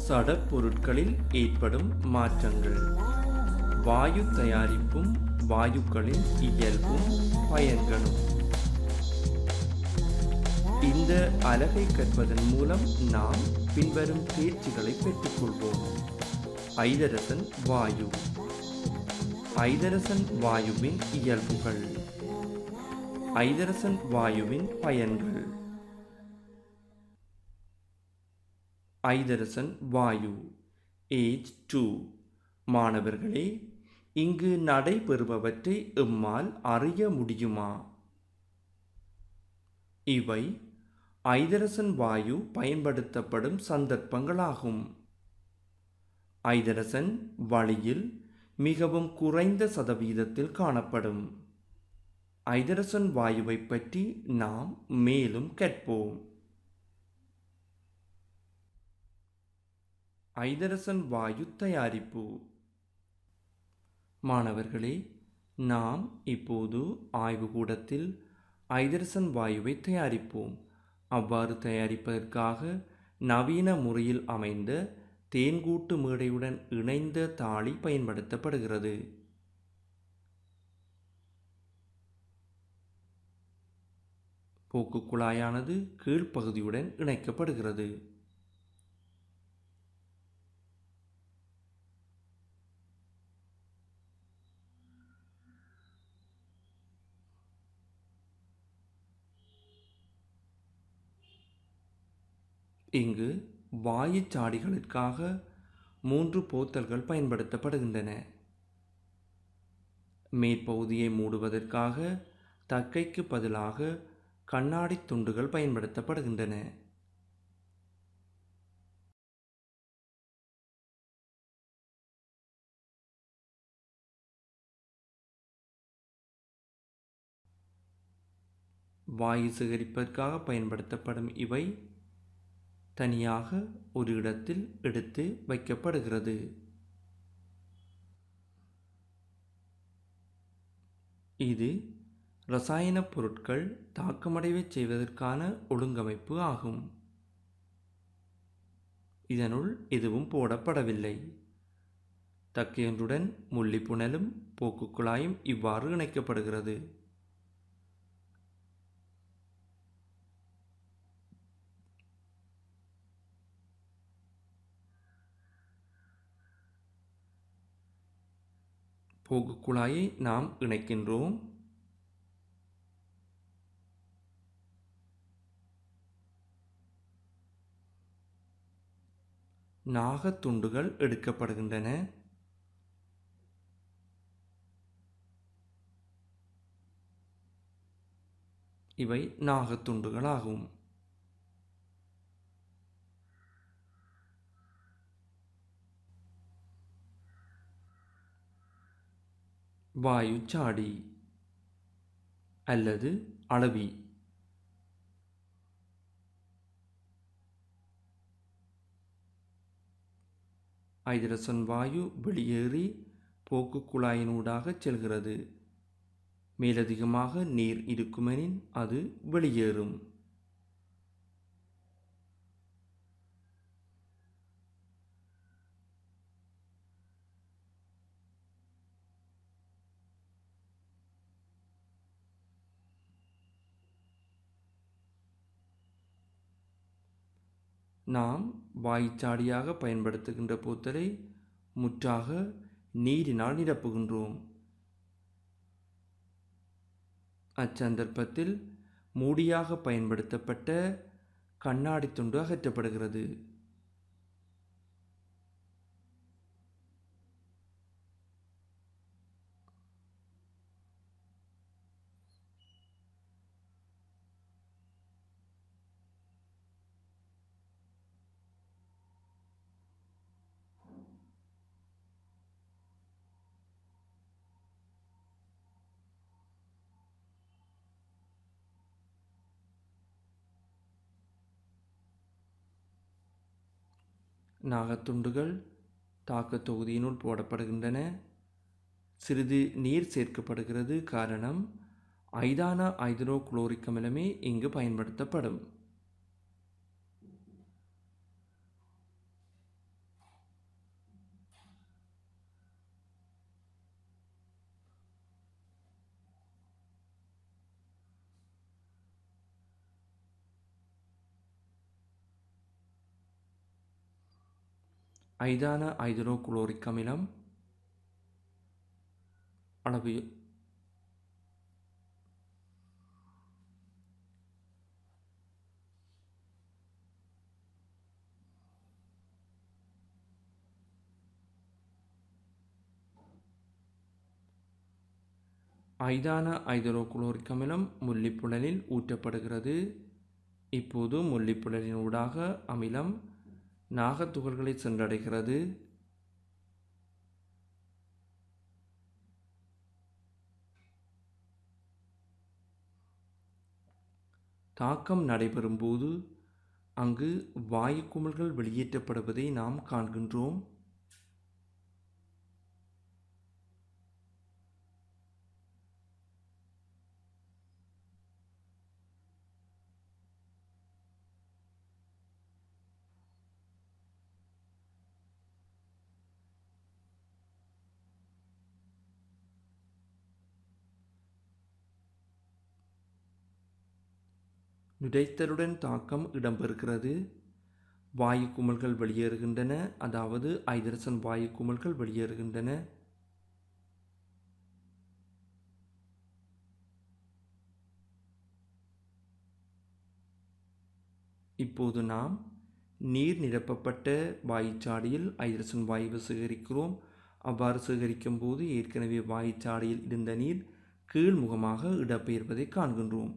சடப்பொருட்களில் ஏற்படும் மாற்றங்கள் வாயு தயாரிப்பும் வாயுக்களின் இயல்பும் பயன்களும் இந்த அலகை கற்பதன் மூலம் நாம் பின்வரும் தேர்ச்சிகளை பெற்றுக்கொள்வோம் ஐதரசன் வாயு ஐதரசன் வாயுவின் இயல்புகள் ஐதரசன் வாயுவின் பயன்கள் ஐதரசன் வாயு ஏஜ் டூ மாணவர்களே இங்கு நடைபெறுபவற்றை எம்மால் அறிய முடியுமா இவை ஐதரசன் வாயு பயன்படுத்தப்படும் சந்தர்ப்பங்களாகும் ஐதரசன் வழியில் மிகவும் குறைந்த சதவீதத்தில் காணப்படும் ஐதரசன் வாயுவை பற்றி நாம் மேலும் கற்போம் ஐதரசன் வாயு தயாரிப்பு மாணவர்களே நாம் இப்போது ஆய்வுகூடத்தில் ஐதரசன் வாயுவை தயாரிப்போம் அவ்வாறு தயாரிப்பதற்காக நவீன முறையில் அமைந்த தேன்கூட்டு மேடையுடன் இணைந்த தாளி பயன்படுத்தப்படுகிறது போக்கு குழாயானது கீழ்ப்பகுதியுடன் இணைக்கப்படுகிறது இங்கு வாயுச் சாடிகளுக்காக மூன்று போத்தல்கள் பயன்படுத்தப்படுகின்றன மேற்பகுதியை மூடுவதற்காக தக்கைக்கு பதிலாக கண்ணாடி துண்டுகள் பயன்படுத்தப்படுகின்றன வாயு சேகரிப்பதற்காக பயன்படுத்தப்படும் இவை தனியாக ஒரு இடத்தில் எடுத்து வைக்கப்படுகிறது இது ரசாயன பொருட்கள் தாக்கமடையச் செய்வதற்கான ஒழுங்கமைப்பு ஆகும் இதனுள் எதுவும் போடப்படவில்லை தக்கையொன்றுடன் முள்ளிப்புணலும் போக்கு குழாயும் இவ்வாறு இணைக்கப்படுகிறது போக்கு குழாயை நாம் இணைக்கின்றோம் நாகத்துண்டுகள் எடுக்கப்படுகின்றன இவை நாகத்துண்டுகளாகும் வாயுச்சாடி அல்லது அளவி ஐதரசன் வாயு வெளியேறி போக்கு குழாயினூடாக செல்கிறது மேலதிகமாக நீர் இருக்குமெனின் அது வெளியேறும் நாம் வாய்ச்சாடியாக பயன்படுத்துகின்ற போத்தலை முற்றாக நீரினால் நிரப்புகின்றோம் அச்சந்தர்ப்பத்தில் மூடியாக பயன்படுத்தப்பட்ட கண்ணாடி துண்டு அகற்றப்படுகிறது நாகத்துண்டுகள் தாக்கத் தொகுதியினுள் போடப்படுகின்றன சிறிது நீர் சேர்க்கப்படுகிறது காரணம் ஐதான ஐதரோகுளோரிக் அமிலமே இங்கு பயன்படுத்தப்படும் ஐதான ஐதரோகுளோரிக் அமிலம் அளவு ஐதான ஐதரோகுளோரிக் அமிலம் முல்லிப்புழலில் ஊற்றப்படுகிறது இப்போது முல்லிப்புழலின் ஊடாக அமிலம் நாகத்துகள்களை சென்றடைகிறது தாக்கம் நடைபெறும் போது அங்கு வாயு குமிழ்கள் வெளியேற்றப்படுவதை நாம் காண்கின்றோம் நுரைத்தலுடன் தாக்கம் இடம்பெறுகிறது வாயு குமிழ்கள் வெளியேறுகின்றன அதாவது ஐதரசன் வாயு குமிழ்கள் வெளியேறுகின்றன இப்போது நாம் நீர் நிரப்பப்பட்ட வாயுச்சாடியில் ஐதரசன் வாயுவை சேகரிக்கிறோம் அவ்வாறு சேகரிக்கும் போது ஏற்கனவே வாயுச்சாடியில் இருந்த நீர் கீழ்முகமாக இடம்பெயர்வதை காண்கின்றோம்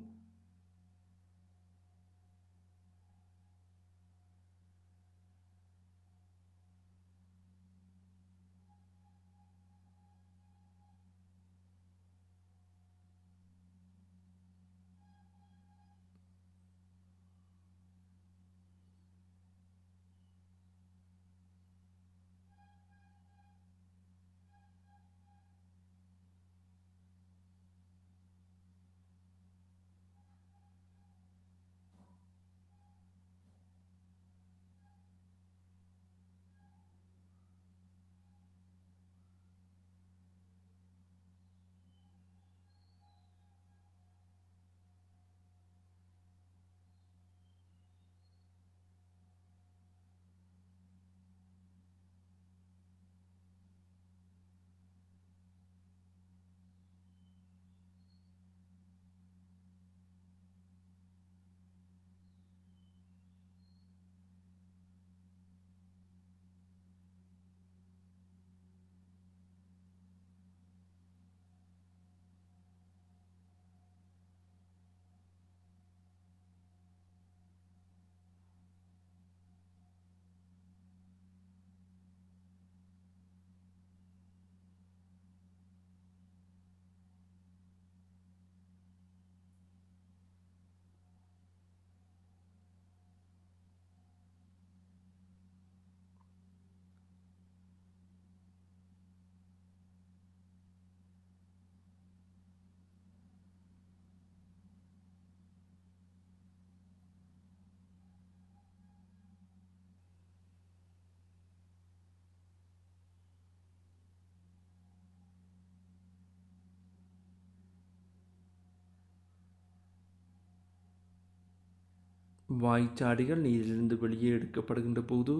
வாய்ச்சாடிகள் நீரிலிருந்து வெளியே எடுக்கப்படுகின்ற போது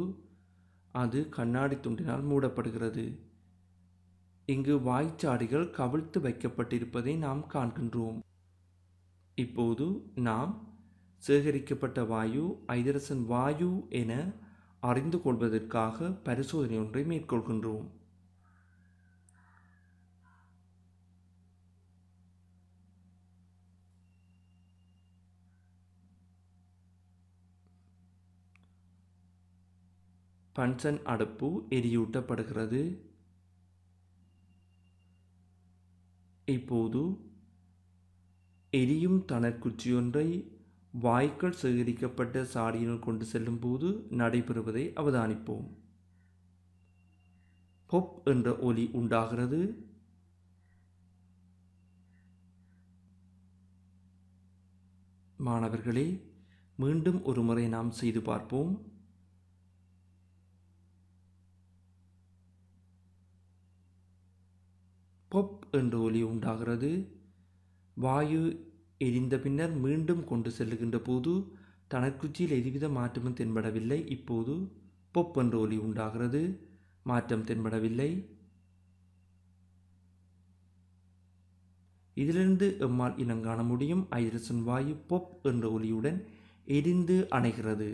அது கண்ணாடி துண்டினால் மூடப்படுகிறது இங்கு வாய்ச்சாடிகள் கவிழ்த்து வைக்கப்பட்டிருப்பதை நாம் காண்கின்றோம் இப்போது நாம் சேகரிக்கப்பட்ட வாயு ஐதரசன் வாயு என அறிந்து கொள்வதற்காக பரிசோதனை ஒன்றை மேற்கொள்கின்றோம் பன்சன் அடுப்பு எரியூட்டப்படுகிறது இப்போது எரியும் தணற்குச்சியொன்றை வாய்க்கள் சேகரிக்கப்பட்ட சாடியினுள் கொண்டு செல்லும் போது நடைபெறுவதை அவதானிப்போம் பொப் என்ற ஒலி உண்டாகிறது மாணவர்களே மீண்டும் ஒரு முறை நாம் செய்து பார்ப்போம் பொப் என்ற ஒலி உண்டாகிறது வாயு எரிந்த பின்னர் மீண்டும் கொண்டு செல்லுகின்ற போது தனக்குச்சியில் எதுவித மாற்றமும் தென்படவில்லை இப்போது பொப் என்ற ஒலி உண்டாகிறது மாற்றம் தென்படவில்லை இதிலிருந்து எம்மால் இனம் காண முடியும் ஐதரசன் வாயு பொப் என்ற ஒலியுடன் எரிந்து அணைகிறது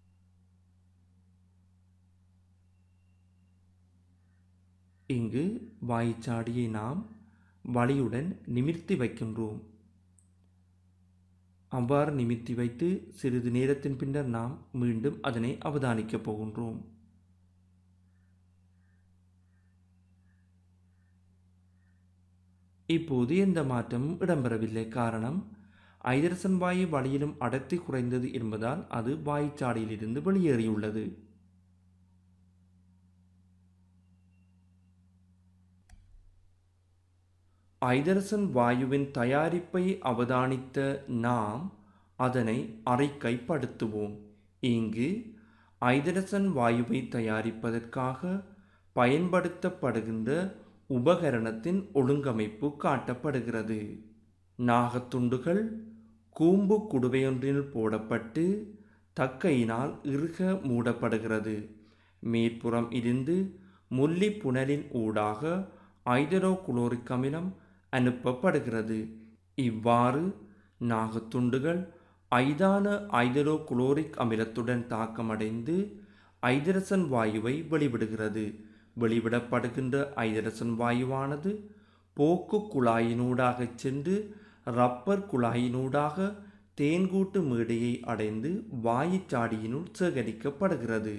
இங்கு வாயுச்சாடியை நாம் வலியுடன் நிமிர்த்தி வைக்கின்றோம் அவ்வாறு நிமிர்த்தி வைத்து சிறிது நேரத்தின் பின்னர் நாம் மீண்டும் அதனை அவதானிக்கப் போகின்றோம் இப்போது எந்த மாற்றமும் இடம்பெறவில்லை காரணம் ஐதரசன் வாயு வழியிலும் அடர்த்தி குறைந்தது என்பதால் அது வாயுச்சாடியிலிருந்து வெளியேறியுள்ளது ஐதரசன் வாயுவின் தயாரிப்பை அவதானித்த நாம் அதனை அறிக்கைப்படுத்துவோம் இங்கு ஐதரசன் வாயுவை தயாரிப்பதற்காக பயன்படுத்தப்படுகின்ற உபகரணத்தின் ஒழுங்கமைப்பு காட்டப்படுகிறது நாகத்துண்டுகள் கூம்பு குடுவையொன்றில் போடப்பட்டு தக்கையினால் இறுக மூடப்படுகிறது மேற்புறம் இருந்து முல்லி புனலின் ஊடாக ஐதரோ குளோரிக் அமிலம் அனுப்பப்படுகிறது இவ்வாறு நாகத்துண்டுகள் ஐதான ஐதரோ குளோரிக் அமிலத்துடன் தாக்கமடைந்து ஐதரசன் வாயுவை வெளிவிடுகிறது வெளிவிடப்படுகின்ற ஐதரசன் வாயுவானது போக்கு குழாயினூடாக சென்று ரப்பர் குழாயினூடாக தேன்கூட்டு மேடையை அடைந்து வாயுச்சாடியினுள் சேகரிக்கப்படுகிறது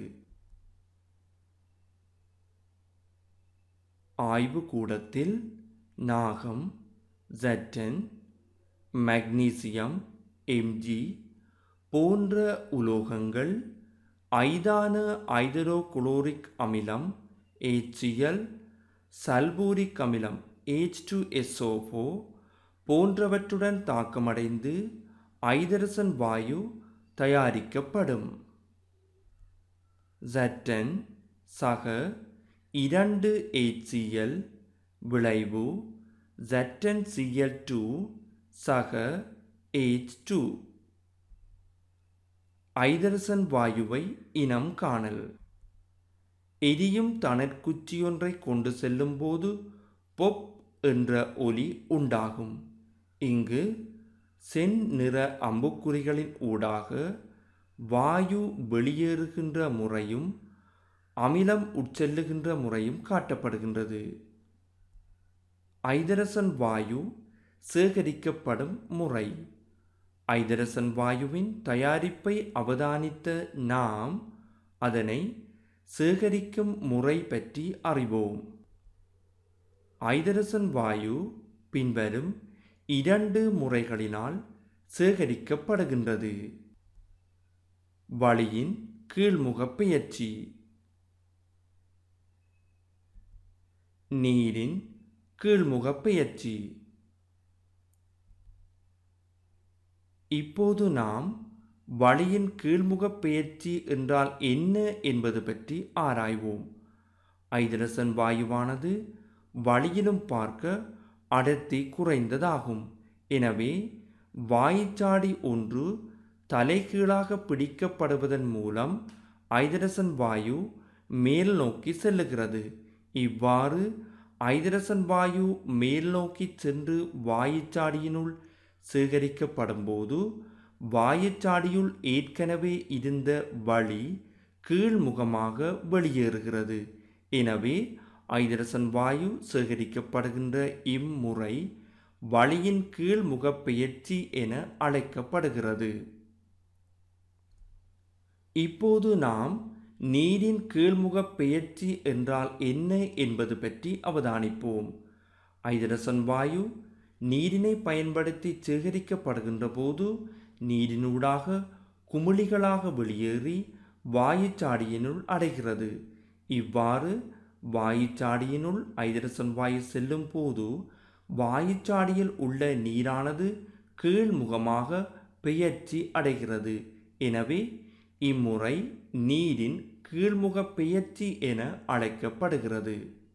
ஆய்வு கூடத்தில் நாகம் ஜட்டன் மக்னீசியம் எம்ஜி போன்ற உலோகங்கள் ஐதான ஐதரோ குளோரிக் அமிலம் ஏச்சிஎல் சல்பூரிக் அமிலம் ஏச் டு எஸ்ஓஃபோ போன்றவற்றுடன் தாக்கமடைந்து ஐதரசன் வாயு தயாரிக்கப்படும் ஜட்டன் சக இரண்டு HCl விளைவு ஜட்டன் சிஎல் டூ சக ஏச் டூ ஐதரசன் வாயுவை இனம் காணல் எரியும் தணற்குச்சியொன்றை கொண்டு செல்லும்போது பொப் என்ற ஒலி உண்டாகும் இங்கு சென் நிற அம்புக்குறிகளின் ஊடாக வாயு வெளியேறுகின்ற முறையும் அமிலம் உட்செல்லுகின்ற முறையும் காட்டப்படுகின்றது ஐதரசன் வாயு சேகரிக்கப்படும் முறை ஐதரசன் வாயுவின் தயாரிப்பை அவதானித்த நாம் அதனை சேகரிக்கும் முறை பற்றி அறிவோம் ஐதரசன் வாயு பின்வரும் இரண்டு முறைகளினால் சேகரிக்கப்படுகின்றது வழியின் கீழ்முக பெயர்ச்சி நீரின் கீழ்முக பெயர்ச்சி இப்போது நாம் வழியின் கீழ்முக பெயர்ச்சி என்றால் என்ன என்பது பற்றி ஆராய்வோம் ஐதரசன் வாயுவானது வழியிலும் பார்க்க அடர்த்தி குறைந்ததாகும் எனவே வாயுச்சாடி ஒன்று தலைகீழாக பிடிக்கப்படுவதன் மூலம் ஐதரசன் வாயு மேல் நோக்கி செல்லுகிறது இவ்வாறு ஐதரசன் வாயு மேல் நோக்கி சென்று வாயுச்சாடியினுள் சேகரிக்கப்படும் போது வாயுச்சாடியுள் ஏற்கனவே இருந்த வழி கீழ்முகமாக வெளியேறுகிறது எனவே ஐதரசன் வாயு சேகரிக்கப்படுகின்ற இம்முறை வழியின் கீழ்முக பெயர்ச்சி என அழைக்கப்படுகிறது இப்போது நாம் நீரின் கீழ்முக பெயர்ச்சி என்றால் என்ன என்பது பற்றி அவதானிப்போம் ஐதரசன் வாயு நீரினை பயன்படுத்தி சேகரிக்கப்படுகின்ற போது நீரினூடாக குமிழிகளாக வெளியேறி வாயுச்சாடியினுள் அடைகிறது இவ்வாறு வாயுச்சாடியினுள் ஐதரசன் வாயு செல்லும் போது வாயுச்சாடியில் உள்ள நீரானது கீழ்முகமாக பெயர்ச்சி அடைகிறது எனவே இம்முறை நீரின் கீழ்முக பெயர்ச்சி என அழைக்கப்படுகிறது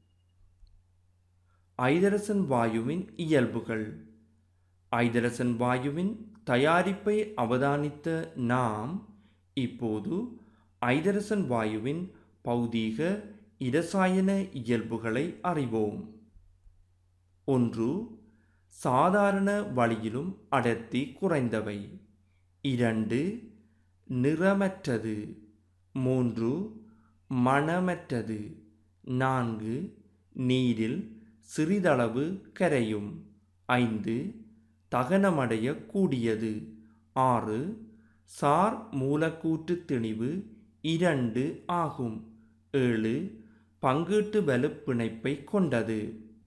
ஐதரசன் வாயுவின் இயல்புகள் ஐதரசன் வாயுவின் தயாரிப்பை அவதானித்த நாம் இப்போது ஐதரசன் வாயுவின் பௌதீக இரசாயன இயல்புகளை அறிவோம் ஒன்று சாதாரண வழியிலும் அடர்த்தி குறைந்தவை இரண்டு நிறமற்றது மூன்று மணமற்றது நான்கு நீரில் சிறிதளவு கரையும் ஐந்து தகனமடைய கூடியது ஆறு சார் மூலக்கூற்று திணிவு இரண்டு ஆகும் ஏழு பங்கீட்டு வலுப்பிணைப்பை கொண்டது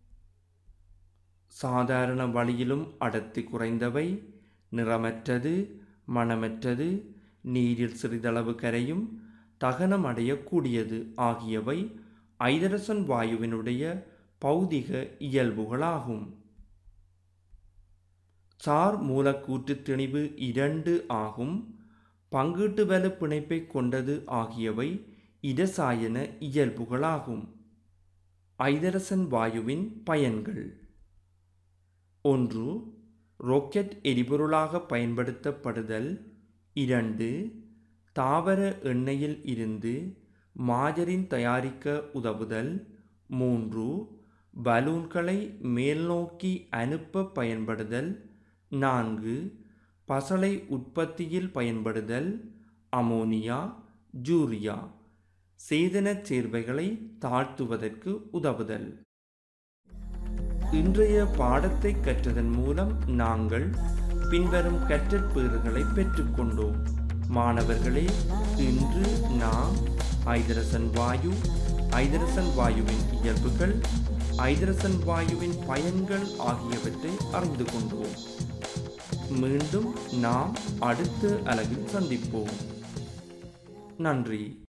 சாதாரண வழியிலும் அடர்த்தி குறைந்தவை நிறமற்றது மணமற்றது நீரில் சிறிதளவு கரையும் தகனம் அடையக்கூடியது ஆகியவை ஐதரசன் வாயுவினுடைய பௌதிக இயல்புகளாகும் சார் மூலக்கூற்று திணிவு இரண்டு ஆகும் பங்கீட்டு வலு பிணைப்பை கொண்டது ஆகியவை இரசாயன இயல்புகளாகும் ஐதரசன் வாயுவின் பயன்கள் ஒன்று ராக்கெட் எரிபொருளாக பயன்படுத்தப்படுதல் இரண்டு தாவர எண்ணெயில் இருந்து மாஜரின் தயாரிக்க உதவுதல் மூன்று பலூன்களை மேல்நோக்கி அனுப்ப பயன்படுதல் நான்கு பசளை உற்பத்தியில் பயன்படுதல் அமோனியா ஜூரியா சேதனச் சேர்வைகளை தாழ்த்துவதற்கு உதவுதல் இன்றைய பாடத்தை கற்றதன் மூலம் நாங்கள் பின்வரும் கற்றற்பேறுகளை பெற்றுக்கொண்டோம் மாணவர்களே இன்று நாம் ஐதரசன் வாயு ஐதரசன் வாயுவின் இயல்புகள் ஐதரசன் வாயுவின் பயன்கள் ஆகியவற்றை அறிந்து கொண்டோம் மீண்டும் நாம் அடுத்த அலகில் சந்திப்போம் நன்றி